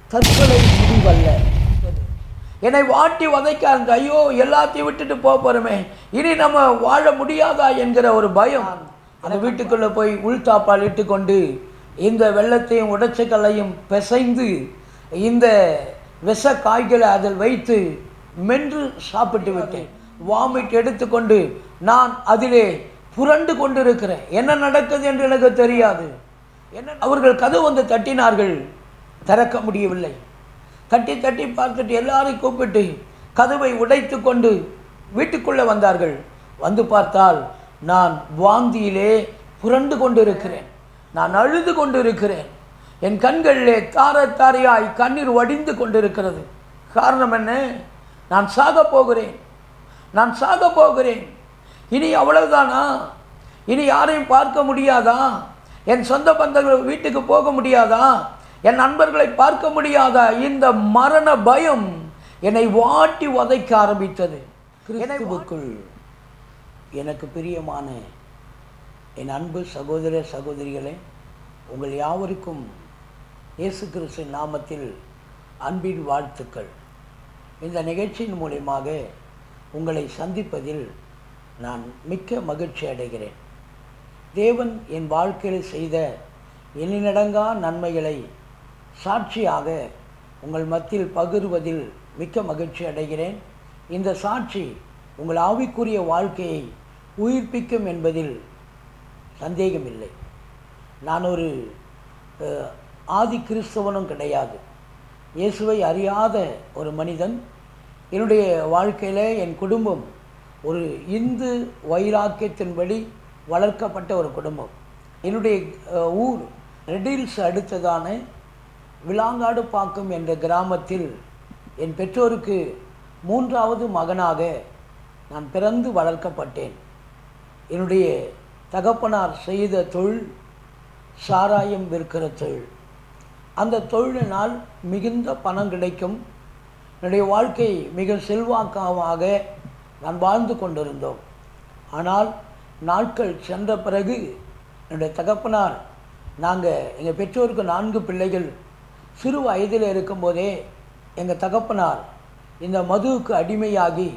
தற்கொலை முடிவல்ல என்னை வாட்டி வதைக்காங்க ஐயோ எல்லாத்தையும் விட்டுட்டு போக போகிறோமே இனி நம்ம வாழ முடியாதா என்கிற ஒரு பயம் அந்த வீட்டுக்குள்ளே போய் உள்தாப்பால் இட்டுக்கொண்டு இந்த வெள்ளத்தையும் உடைச்சக்கல்லையும் பிசைந்து இந்த விஷ காய்களை அதில் வைத்து மென்று சாப்பிட்டு விட்டேன் வாமிட் எடுத்துக்கொண்டு நான் அதிலே புரண்டு கொண்டிருக்கிறேன் என்ன நடக்குது என்று எனக்கு தெரியாது என்ன அவர்கள் கதவு வந்து தட்டினார்கள் திறக்க முடியவில்லை தட்டி தட்டி பார்த்துட்டு எல்லாரையும் கூப்பிட்டு கதவை உடைத்து கொண்டு வீட்டுக்குள்ளே வந்தார்கள் வந்து பார்த்தால் நான் வாந்தியிலே புரண்டு கொண்டிருக்கிறேன் நான் அழுது கொண்டிருக்கிறேன் என் கண்களிலே தார தாரையாய் கண்ணீர் வடிந்து கொண்டிருக்கிறது காரணம் என்ன நான் சாக போகிறேன் நான் சாக போகிறேன் இனி அவ்வளவுதானா இனி யாரையும் பார்க்க முடியாதா என் சொந்த பந்தங்கள் வீட்டுக்கு போக முடியாதா என் நண்பர்களை பார்க்க முடியாதா இந்த மரண பயம் என்னை வாட்டி உதைக்க ஆரம்பித்தது கிறிஸ்துவுக்குள் எனக்கு பிரியமான என் அன்பு சகோதர சகோதரிகளே உங்கள் யாவருக்கும் இயேசு கிறிஸ்து நாமத்தில் அன்பின் வாழ்த்துக்கள் இந்த நிகழ்ச்சியின் மூலியமாக உங்களை சந்திப்பதில் நான் மிக்க மகிழ்ச்சி அடைகிறேன் தேவன் என் வாழ்க்கையில் செய்த எண்ணிலடங்கா நன்மைகளை சாட்சியாக உங்கள் மத்தியில் பகிர்வதில் மிக்க மகிழ்ச்சி அடைகிறேன் இந்த சாட்சி உங்கள் ஆவிக்குரிய வாழ்க்கையை உயிர்ப்பிக்கும் என்பதில் சந்தேகமில்லை நான் ஒரு அஹ், ஆதி கிறிஸ்தவனும் கிடையாது இயேசுவை அறியாத ஒரு மனிதன் என்னுடைய வாழ்க்கையில் என் குடும்பம் ஒரு இந்து வைராக்கியத்தின்படி வளர்க்கப்பட்ட ஒரு குடும்பம் என்னுடைய அஹ், ஊர் ரெடில்ஸ் அடுத்ததான விலாங்காடு பாக்கம் என்ற கிராமத்தில் என் பெற்றோருக்கு மூன்றாவது மகனாக நான் பிறந்து வளர்க்கப்பட்டேன் என்னுடைய தகப்பனார் செய்த தொழில் சாராயம் விற்கிற தொழில் அந்த தொழிலினால் மிகுந்த பணம் கிடைக்கும் என்னுடைய வாழ்க்கை மிக செல்வாக்காக நான் வாழ்ந்து கொண்டிருந்தோம் ஆனால் நாட்கள் சென்ற பிறகு என்னுடைய தகப்பனார் நாங்கள் எங்கள் பெற்றோருக்கு நான்கு பிள்ளைகள் சிறு வயதில் இருக்கும்போதே எங்கள் தகப்பனார் இந்த மதுவுக்கு அடிமையாகி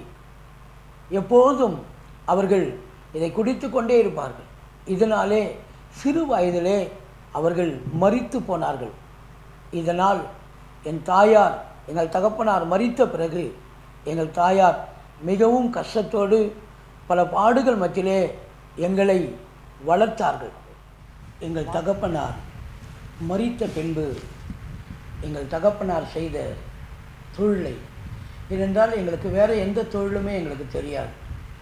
எப்போதும் அவர்கள் இதை குடித்து கொண்டே இருப்பார்கள் இதனாலே சிறு வயதிலே அவர்கள் மரித்து போனார்கள் இதனால் என் தாயார் எங்கள் தகப்பனார் மரித்த பிறகு எங்கள் தாயார் மிகவும் கஷ்டத்தோடு பல பாடுகள் மத்தியிலே எங்களை வளர்த்தார்கள் எங்கள் தகப்பனார் மரித்த பின்பு எங்கள் தகப்பனார் செய்த தொழிலை ஏனென்றால் எங்களுக்கு வேறு எந்த தொழிலுமே எங்களுக்கு தெரியாது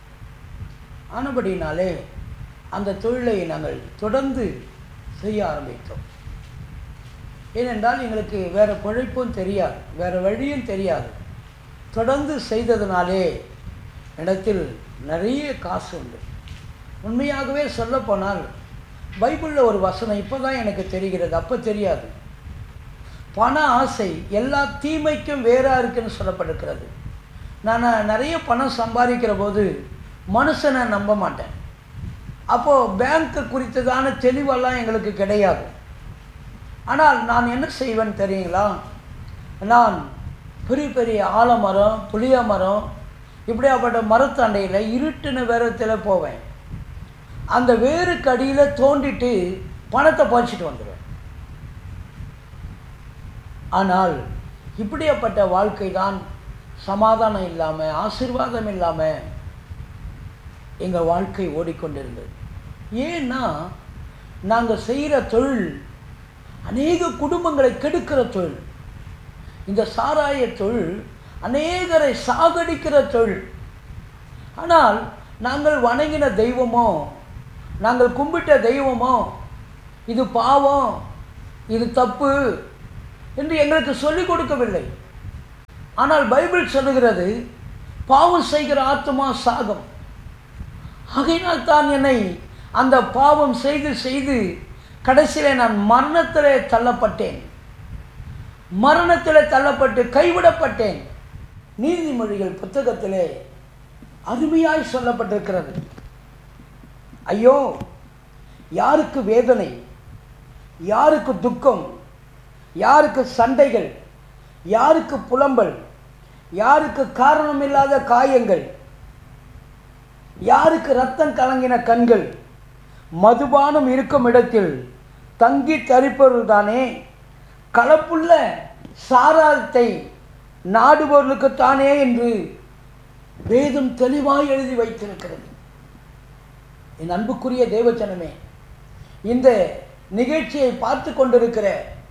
ஆனபடினாலே அந்த தொழிலை நாங்கள் தொடர்ந்து செய்ய ஆரம்பித்தோம் ஏனென்றால் எங்களுக்கு வேறு பிழைப்பும் தெரியாது வேறு வழியும் தெரியாது தொடர்ந்து செய்ததினாலே இடத்தில் நிறைய காசு உண்டு உண்மையாகவே சொல்லப்போனால் பைபிளில் ஒரு வசனம் இப்போ தான் எனக்கு தெரிகிறது அப்போ தெரியாது பண ஆசை எல்லா தீமைக்கும் வேறாக இருக்குன்னு சொல்லப்பட்டிருக்கிறது நான் நிறைய பணம் சம்பாதிக்கிற போது மனுஷனை நம்ப மாட்டேன் அப்போது பேங்க்கு குறித்ததான தெளிவெல்லாம் எங்களுக்கு கிடையாது ஆனால் நான் என்ன செய்வேன் தெரியுங்களா நான் பெரிய பெரிய ஆலமரம் புளிய மரம் இப்படியாப்பட்ட மரத்தண்டையில் இருட்டுன வேரத்தில் போவேன் அந்த வேருக்கு அடியில் தோண்டிட்டு பணத்தை பறிச்சிட்டு வந்துடுவேன் ஆனால் இப்படியாப்பட்ட வாழ்க்கை தான் சமாதானம் இல்லாமல் ஆசீர்வாதம் இல்லாமல் எங்கள் வாழ்க்கை ஓடிக்கொண்டிருந்தது ஏன்னா நாங்கள் செய்கிற தொழில் அநேக குடும்பங்களை கெடுக்கிற தொழில் இந்த சாராய தொழில் அநேகரை சாகடிக்கிற தொழில் ஆனால் நாங்கள் வணங்கின தெய்வமோ நாங்கள் கும்பிட்ட தெய்வமோ இது பாவம் இது தப்பு என்று எங்களுக்கு சொல்லிக் கொடுக்கவில்லை ஆனால் பைபிள் சொல்லுகிறது பாவம் செய்கிற ஆத்மா சாகம் ஆகையினால் தான் என்னை அந்த பாவம் செய்து செய்து கடைசியிலே நான் மரணத்திலே தள்ளப்பட்டேன் மரணத்திலே தள்ளப்பட்டு கைவிடப்பட்டேன் நீதிமொழிகள் புத்தகத்திலே அருமையாய் சொல்லப்பட்டிருக்கிறது ஐயோ யாருக்கு வேதனை யாருக்கு துக்கம் யாருக்கு சண்டைகள் யாருக்கு புலம்பல் யாருக்கு காரணமில்லாத காயங்கள் யாருக்கு ரத்தம் கலங்கின கண்கள் மதுபானம் இருக்கும் இடத்தில் தங்கி தரிப்பவர்கள் தானே கலப்புள்ள சாராரத்தை நாடுபவர்களுக்குத்தானே என்று வேதம் தெளிவாய் எழுதி வைத்திருக்கிறது என் அன்புக்குரிய தேவச்சனமே இந்த நிகழ்ச்சியை பார்த்து கொண்டிருக்கிற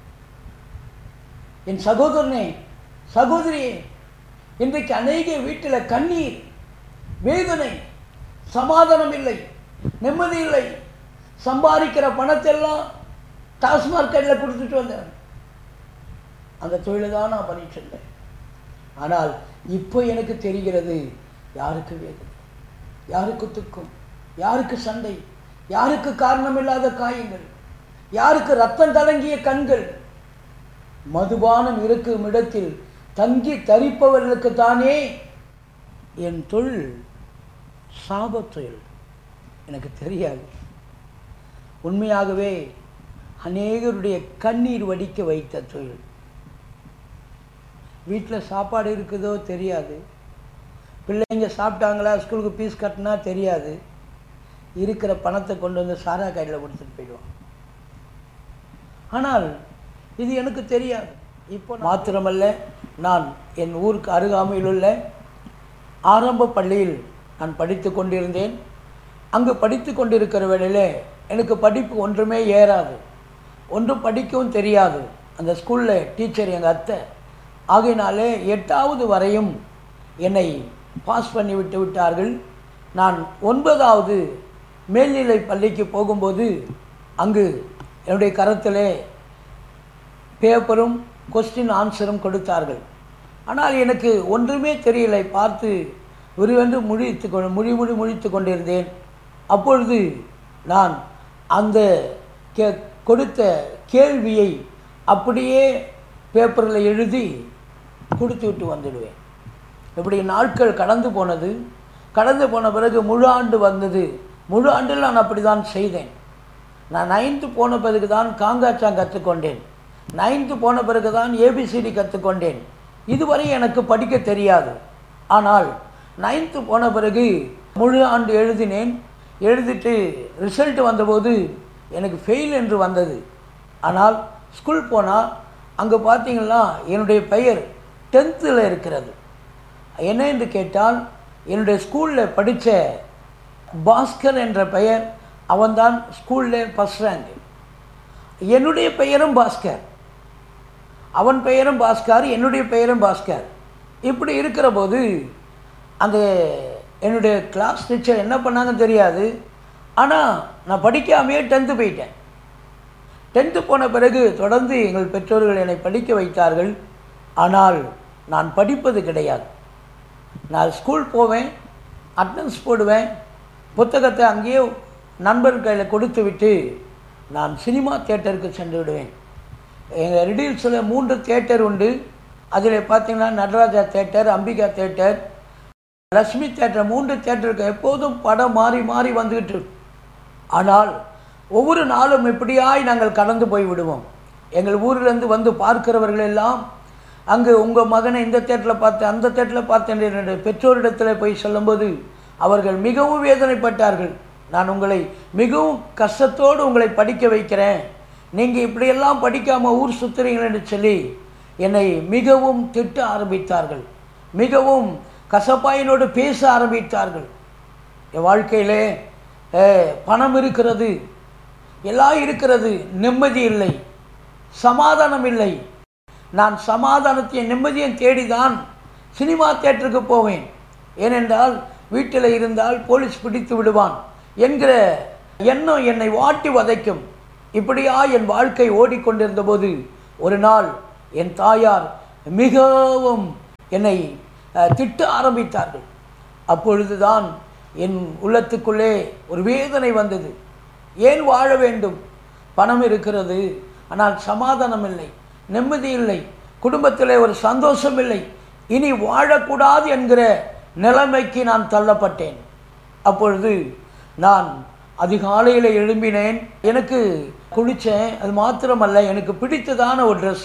என் சகோதரனே சகோதரியே இன்றைக்கு அநேக வீட்டில் கண்ணீர் வேதனை சமாதானம் இல்லை நிம்மதி இல்லை சம்பாதிக்கிற பணத்தெல்லாம் டாஸ்மார்க்கெட்டில் கொடுத்துட்டு வந்தேன் அந்த தொழிலை தான் நான் பண்ணிட்டு இருந்தேன் ஆனால் இப்போ எனக்கு தெரிகிறது யாருக்கு வேதனை யாருக்கு துக்கம் யாருக்கு சண்டை யாருக்கு காரணமில்லாத காயங்கள் யாருக்கு ரத்தம் கலங்கிய கண்கள் மதுபானம் இருக்கும் இடத்தில் தங்கி தரிப்பவர்களுக்கு தானே என் தொழில் சாபத் தொழில் எனக்கு தெரியாது உண்மையாகவே அநேகருடைய கண்ணீர் வடிக்க வைத்த தொழில் வீட்டில் சாப்பாடு இருக்குதோ தெரியாது பிள்ளைங்க சாப்பிட்டாங்களா ஸ்கூலுக்கு ஃபீஸ் கட்டினா தெரியாது இருக்கிற பணத்தை கொண்டு வந்து சாரா கையில் கொடுத்துட்டு போயிடுவான் ஆனால் இது எனக்கு தெரியாது இப்போ மாத்திரமல்ல நான் என் ஊருக்கு அருகாமையில் உள்ள ஆரம்ப பள்ளியில் நான் படித்து கொண்டிருந்தேன் அங்கு படித்து கொண்டிருக்கிற வேளையில் எனக்கு படிப்பு ஒன்றுமே ஏறாது ஒன்றும் படிக்கவும் தெரியாது அந்த ஸ்கூலில் டீச்சர் எங்கள் அத்தை ஆகையினாலே எட்டாவது வரையும் என்னை பாஸ் பண்ணி விட்டு விட்டார்கள் நான் ஒன்பதாவது மேல்நிலை பள்ளிக்கு போகும்போது அங்கு என்னுடைய கரத்திலே பேப்பரும் கொஸ்டின் ஆன்சரும் கொடுத்தார்கள் ஆனால் எனக்கு ஒன்றுமே தெரியலை பார்த்து விரிவென்று முழித்து கொ முழி முழி முழித்து கொண்டிருந்தேன் அப்பொழுது நான் அந்த கே கொடுத்த கேள்வியை அப்படியே பேப்பரில் எழுதி கொடுத்து விட்டு வந்துடுவேன் இப்படி நாட்கள் கடந்து போனது கடந்து போன பிறகு முழு ஆண்டு வந்தது முழு ஆண்டில் நான் அப்படி தான் செய்தேன் நான் நைன்த்து போன பிறகு தான் காங்காச்சாங் கற்றுக்கொண்டேன் நைன்த்து போன பிறகு தான் ஏபிசிடி கற்றுக்கொண்டேன் இதுவரை எனக்கு படிக்க தெரியாது ஆனால் நைன்த்து போன பிறகு முழு ஆண்டு எழுதினேன் எழுதிட்டு ரிசல்ட் வந்தபோது எனக்கு ஃபெயில் என்று வந்தது ஆனால் ஸ்கூல் போனால் அங்கே பார்த்தீங்கன்னா என்னுடைய பெயர் டென்த்தில் இருக்கிறது என்ன என்று கேட்டால் என்னுடைய ஸ்கூலில் படித்த பாஸ்கர் என்ற பெயர் அவன்தான் ஸ்கூலில் ஃபஸ்ட் ரேங்க் என்னுடைய பெயரும் பாஸ்கர் அவன் பெயரும் பாஸ்கர் என்னுடைய பெயரும் பாஸ்கர் இப்படி இருக்கிற போது அந்த என்னுடைய கிளாஸ் டீச்சர் என்ன பண்ணாங்கன்னு தெரியாது ஆனால் நான் படிக்காமையே டென்த்து போயிட்டேன் டென்த்து போன பிறகு தொடர்ந்து எங்கள் பெற்றோர்கள் என்னை படிக்க வைத்தார்கள் ஆனால் நான் படிப்பது கிடையாது நான் ஸ்கூல் போவேன் அட்டனன்ஸ் போடுவேன் புத்தகத்தை அங்கேயே நண்பர் கையில் கொடுத்து விட்டு நான் சினிமா தியேட்டருக்கு சென்று விடுவேன் எங்கள் ரிடில்ஸில் மூன்று தியேட்டர் உண்டு அதில் பார்த்தீங்கன்னா Nataraja theatre Ambika theatre Lakshmi theatre மூன்று தியேட்டருக்கு எப்போதும் படம் மாறி மாறி வந்துக்கிட்டு இருக்கும். ஆனால் ஒவ்வொரு நாளும் இப்படியாய் நாங்கள் கடந்து போய் விடுவோம் எங்கள் ஊரிலிருந்து வந்து பார்க்கிறவர்கள் எல்லாம் அங்கு உங்கள் மகனை இந்த தேட்டரில் பார்த்தேன் அந்த தேட்டரில் பார்த்தேன் என்று என்னுடைய பெற்றோரிடத்தில் போய் சொல்லும்போது அவர்கள் மிகவும் வேதனைப்பட்டார்கள் நான் உங்களை மிகவும் கஷ்டத்தோடு உங்களை படிக்க வைக்கிறேன் நீங்கள் இப்படியெல்லாம் படிக்காமல் ஊர் சுற்றுறீங்கள் என்று சொல்லி என்னை மிகவும் திட்ட ஆரம்பித்தார்கள் மிகவும் கசப்பாயினோடு பேச ஆரம்பித்தார்கள் என் வாழ்க்கையிலே அஹ், பணம் இருக்கிறது எல்லாம் இருக்கிறது நிம்மதி இல்லை சமாதானம் இல்லை நான் சமாதானத்தையும் நிம்மதியும் தேடிதான் சினிமா தேட்டருக்கு போவேன் ஏனென்றால் வீட்டில் இருந்தால் போலீஸ் பிடித்து விடுவான் என்கிற எண்ணம் என்னை வாட்டி வதைக்கும் இப்படியா என் வாழ்க்கை ஓடிக்கொண்டிருந்த போது ஒரு நாள் என் தாயார் மிகவும் என்னை அஹ், திட்ட ஆரம்பித்தார்கள் அப்பொழுதுதான் என் உள்ளத்துக்குள்ளே ஒரு வேதனை வந்தது ஏன் வாழ வேண்டும் பணம் இருக்கிறது ஆனால் சமாதானம் இல்லை நிம்மதி இல்லை குடும்பத்திலே ஒரு சந்தோஷம் இல்லை இனி வாழக்கூடாது என்கிற நிலைமைக்கு நான் தள்ளப்பட்டேன் அப்பொழுது நான் அதிகாலையில் எழும்பினேன் எனக்கு குளித்தேன் அது மாத்திரமல்ல எனக்கு பிடித்ததான ஒரு ட்ரெஸ்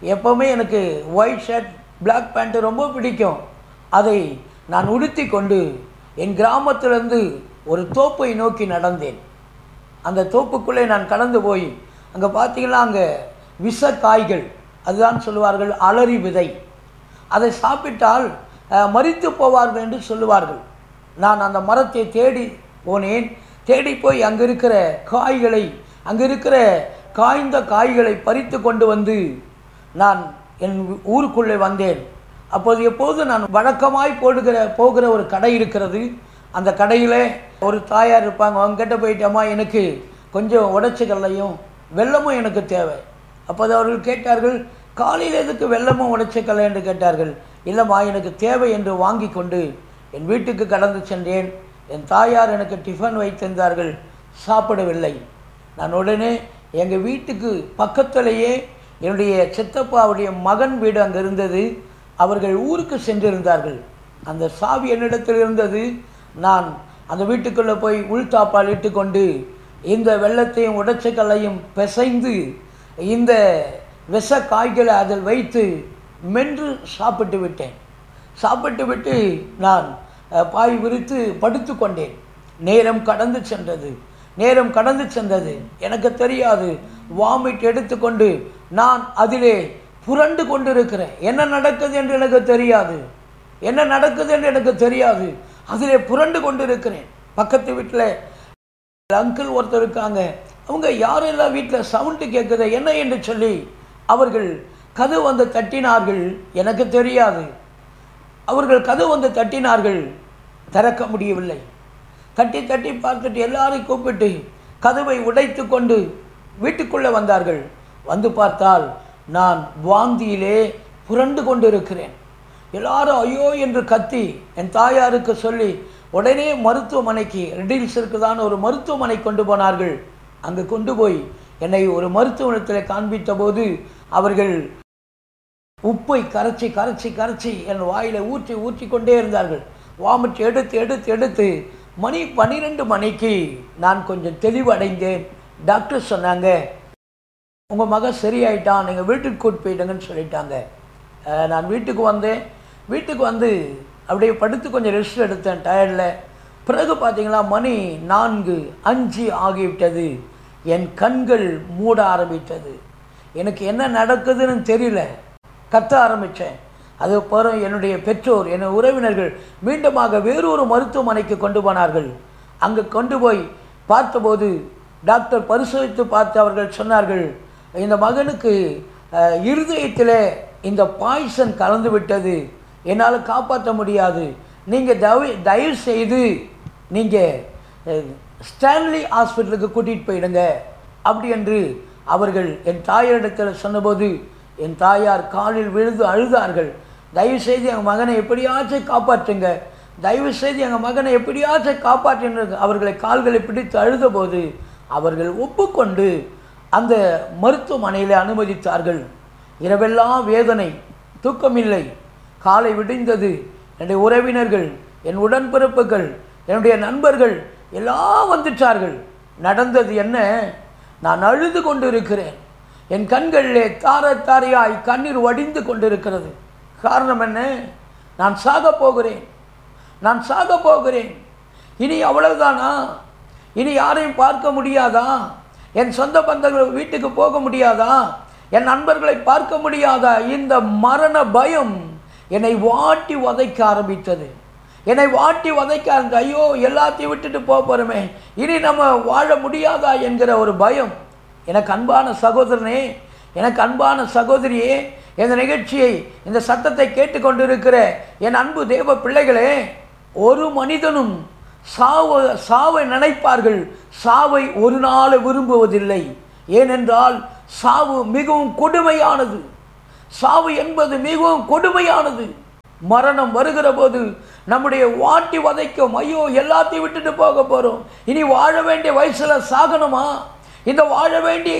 எப்போவுமே எனக்கு ஒயிட் ஷர்ட் Black பேண்ட்டு ரொம்ப பிடிக்கும் அதை நான் உடுத்தி கொண்டு என் கிராமத்திலிருந்து ஒரு தோப்பை நோக்கி நடந்தேன் அந்த தோப்புக்குள்ளே நான் கடந்து போய் அங்கே பார்த்தீங்கன்னா அங்கே விஷ காய்கள் அதுதான் சொல்லுவார்கள் அலறி விதை அதை சாப்பிட்டால் அஹ், மரித்து போவார்கள் என்று சொல்லுவார்கள் நான் அந்த மரத்தை தேடி போனேன் தேடி போய் அங்கே இருக்கிற காய்களை அங்கே இருக்கிற காய்ந்த காய்களை பறித்து கொண்டு வந்து நான் என் ஊருக்குள்ளே வந்தேன் அப்போது எப்போது நான் வழக்கமாய் போடுகிற போகிற ஒரு கடை இருக்கிறது அந்த கடையில் ஒரு தாயார் இருப்பாங்க அவங்ககிட்ட போயிட்டோமா எனக்கு கொஞ்சம் உடச்சிக்கல்லையும் வெல்லமும் எனக்கு தேவை அப்போது அவர்கள் கேட்டார்கள் காலையில் எதுக்கு வெல்லமும் உடச்சிக்கல்லை என்று கேட்டார்கள் இல்லைம்மா எனக்கு தேவை என்று வாங்கி கொண்டு என் வீட்டுக்கு கடந்து சென்றேன் என் தாயார் எனக்கு டிஃபன் வைத்திருந்தார்கள் சாப்பிடவில்லை நான் உடனே எங்கள் வீட்டுக்கு பக்கத்திலேயே என்னுடைய சித்தப்பாவுடைய மகன் வீடு அங்கே இருந்தது அவர்கள் ஊருக்கு சென்றிருந்தார்கள் அந்த சாவி என்னிடத்தில் இருந்தது நான் அந்த வீட்டுக்குள்ளே போய் உள்தாப்பால் இட்டுக்கொண்டு இந்த வெள்ளத்தையும் உடைச்சக்கல்லையும் பிசைந்து இந்த விஷ காய்களை அதில் வைத்து மென்று சாப்பிட்டு விட்டேன் சாப்பிட்டு விட்டு நான் அஹ், பாய் விரித்து படுத்து கொண்டேன் நேரம் கடந்து சென்றது நேரம் கடந்து சென்றது எனக்கு தெரியாது வாமிட் எடுத்துக்கொண்டு நான் அதிலே புரண்டு கொண்டிருக்கிறேன் என்ன நடக்குது என்று எனக்கு தெரியாது என்ன நடக்குது என்று எனக்கு தெரியாது அதிலே புரண்டு கொண்டிருக்கிறேன் பக்கத்து வீட்டில் அங்கிள் ஒருத்தர் இருக்காங்க அவங்க யாரெல்லாம் வீட்டில் சவுண்டு கேட்குது என்ன என்று சொல்லி அவர்கள் கதவு வந்து தட்டினார்கள் எனக்கு தெரியாது அவர்கள் கதவு வந்து தட்டினார்கள் திறக்க முடியவில்லை தட்டி தட்டி பார்த்துட்டு எல்லாரையும் கூப்பிட்டு கதவை உடைத்து கொண்டு வீட்டுக்குள்ளே வந்தார்கள் வந்து பார்த்தால் நான் வாந்தியிலே புரண்டு கொண்டிருக்கிறேன் எல்லாரும் ஐயோ என்று கத்தி என் தாயாருக்கு சொல்லி உடனே மருத்துவமனைக்கு ரெடில்ஸ் இருக்குதான ஒரு மருத்துவமனை கொண்டு போனார்கள் அங்கு கொண்டு போய் என்னை ஒரு மருத்துவமனத்தில் காண்பித்த போது அவர்கள் உப்பை கரைச்சி கரைச்சி கரைச்சி என் வாயில் ஊற்றி ஊற்றி கொண்டே இருந்தார்கள் வாமிட் எடுத்து எடுத்து எடுத்து மணி பன்னிரெண்டு மணிக்கு நான் கொஞ்சம் தெளிவடைந்தேன் டாக்டர் சொன்னாங்க உங்கள் மகன் சரியாயிட்டான் நீங்கள் வீட்டுக்கு கூட்டு போயிட்டங்கன்னு சொல்லிட்டாங்க அஹ் நான் வீட்டுக்கு வந்தேன் வீட்டுக்கு வந்து அப்படியே படுத்து கொஞ்சம் ரெஸ்ட் எடுத்தேன் டயர்டில் பிறகு பார்த்தீங்களா மணி நான்கு அஞ்சு ஆகிவிட்டது என் கண்கள் மூட ஆரம்பித்தது எனக்கு என்ன நடக்குதுன்னு தெரியல கத்த ஆரம்பித்தேன் அது பிறகு என்னுடைய பெற்றோர் என் உறவினர்கள் மீண்டுமாக வேறொரு மருத்துவமனைக்கு கொண்டு போனார்கள் அங்கு கொண்டு போய் பார்த்தபோது டாக்டர் பரிசோதித்து பார்த்து அவர்கள் சொன்னார்கள் இந்த மகனுக்கு அஹ், இருதயத்திலே இந்த பாய்சன் கலந்து விட்டது என்னால் காப்பாற்ற முடியாது நீங்கள் தயவு தயவு செய்து நீங்கள் ஸ்டான்லி ஹாஸ்பிட்டலுக்கு கூட்டிகிட்டு போயிடுங்க அப்படி என்று அவர்கள் என் தாயாரிடத்தில் சொன்னபோது என் தாயார் காலில் விழுந்து அழுதார்கள் தயவு செய்து எங்கள் மகனை எப்படியாச்சும் காப்பாற்றுங்க தயவு செய்து எங்கள் மகனை எப்படியாச்சும் காப்பாற்றுங்க அவர்களை கால்களை பிடித்து அழுதபோது அவர்கள் ஒப்புக்கொண்டு அந்த மருத்துவமனையில் அனுமதித்தார்கள் இரவெல்லாம் வேதனை தூக்கமில்லை காலை விடிந்தது என்னுடைய உறவினர்கள் என் உடன்பிறப்புகள் என்னுடைய நண்பர்கள் எல்லாம் வந்துட்டார்கள் நடந்தது என்ன நான் அழுது கொண்டிருக்கிறேன் என் கண்களிலே தார தாரையாய் கண்ணீர் வடிந்து கொண்டிருக்கிறது காரணம் என்ன நான் சாக போகிறேன் நான் சாக போகிறேன் இனி அவ்வளவுதானா இனி யாரையும் பார்க்க முடியாதா என் சொந்த பந்தங்கள் வீட்டுக்கு போக முடியாதா என் நண்பர்களை பார்க்க முடியாதா இந்த மரண பயம் என்னை வாட்டி உதைக்க ஆரம்பித்தது என்னை வாட்டி உதைக்க ஆரம்பித்து ஐயோ எல்லாத்தையும் விட்டுட்டு போக போகிறோமே இனி நம்ம வாழ முடியாதா என்கிற ஒரு பயம் எனக்கு அன்பான சகோதரனே எனக்கு அன்பான சகோதரியே இந்த நிகழ்ச்சியை இந்த சத்தத்தை கேட்டுக்கொண்டிருக்கிற என் அன்பு தேவ பிள்ளைகளே ஒரு மனிதனும் சாவ சாவை நினைப்பார்கள் சாவை ஒரு நாள் விரும்புவதில்லை ஏனென்றால் சாவு மிகவும் கொடுமையானது சாவு என்பது மிகவும் கொடுமையானது மரணம் வருகிற போது நம்முடைய வாட்டி வதைக்கும் ஐயோ எல்லாத்தையும் விட்டுட்டு போக போகிறோம் இனி வாழ வேண்டிய வயசில் சாகணுமா இந்த வாழ வேண்டிய